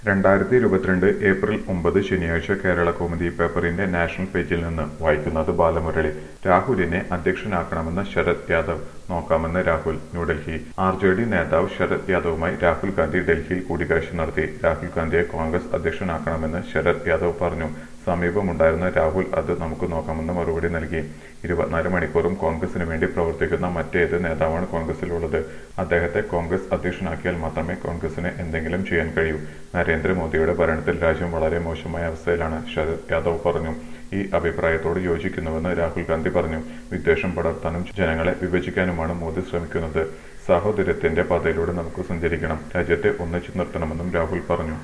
രണ്ടായിരത്തി ഇരുപത്തിരണ്ട് ഏപ്രിൽ ഒമ്പത് ശനിയാഴ്ച കേരള കൗമുദി പേപ്പറിന്റെ നാഷണൽ പേജിൽ നിന്ന് വായിക്കുന്നത് ബാലമുരളി രാഹുലിനെ അധ്യക്ഷനാക്കണമെന്ന് ശരത് യാദവ് നോക്കാമെന്ന് Rahul New Delhi R J D നേതാവ് ശരത് യാദവുമായി രാഹുൽ ഗാന്ധി ഡൽഹിയിൽ കൂടിക്കാഴ്ച നടത്തി രാഹുൽ ഗാന്ധിയെ കോൺഗ്രസ് അധ്യക്ഷനാക്കണമെന്ന് ശരത് യാദവ് പറഞ്ഞു സമീപമുണ്ടായിരുന്ന രാഹുൽ അത് നമുക്ക് നോക്കാമെന്ന് മറുപടി നൽകി ഇരുപത്തിനാല് മണിക്കൂറും കോൺഗ്രസിന് വേണ്ടി പ്രവർത്തിക്കുന്ന മറ്റേത് നേതാവാണ് കോൺഗ്രസിലുള്ളത് അദ്ദേഹത്തെ കോൺഗ്രസ് അധ്യക്ഷനാക്കിയാൽ മാത്രമേ കോൺഗ്രസിന് എന്തെങ്കിലും ചെയ്യാൻ കഴിയൂ നരേന്ദ്രമോദിയുടെ ഭരണത്തിൽ രാജ്യം വളരെ മോശമായ അവസ്ഥയിലാണ് ശരത് യാദവ് പറഞ്ഞു ഈ അഭിപ്രായത്തോട് യോജിക്കുന്നുവെന്ന് രാഹുൽ ഗാന്ധി പറഞ്ഞു വിദ്വേഷം പടർത്താനും ജനങ്ങളെ വിഭജിക്കാനുമാണ് മോദി ശ്രമിക്കുന്നത് സാഹോദര്യത്തിന്റെ പാതയിലൂടെ നമുക്ക് സഞ്ചരിക്കണം രാജ്യത്തെ ഒന്നിച്ചു നിർത്തണമെന്നും രാഹുൽ പറഞ്ഞു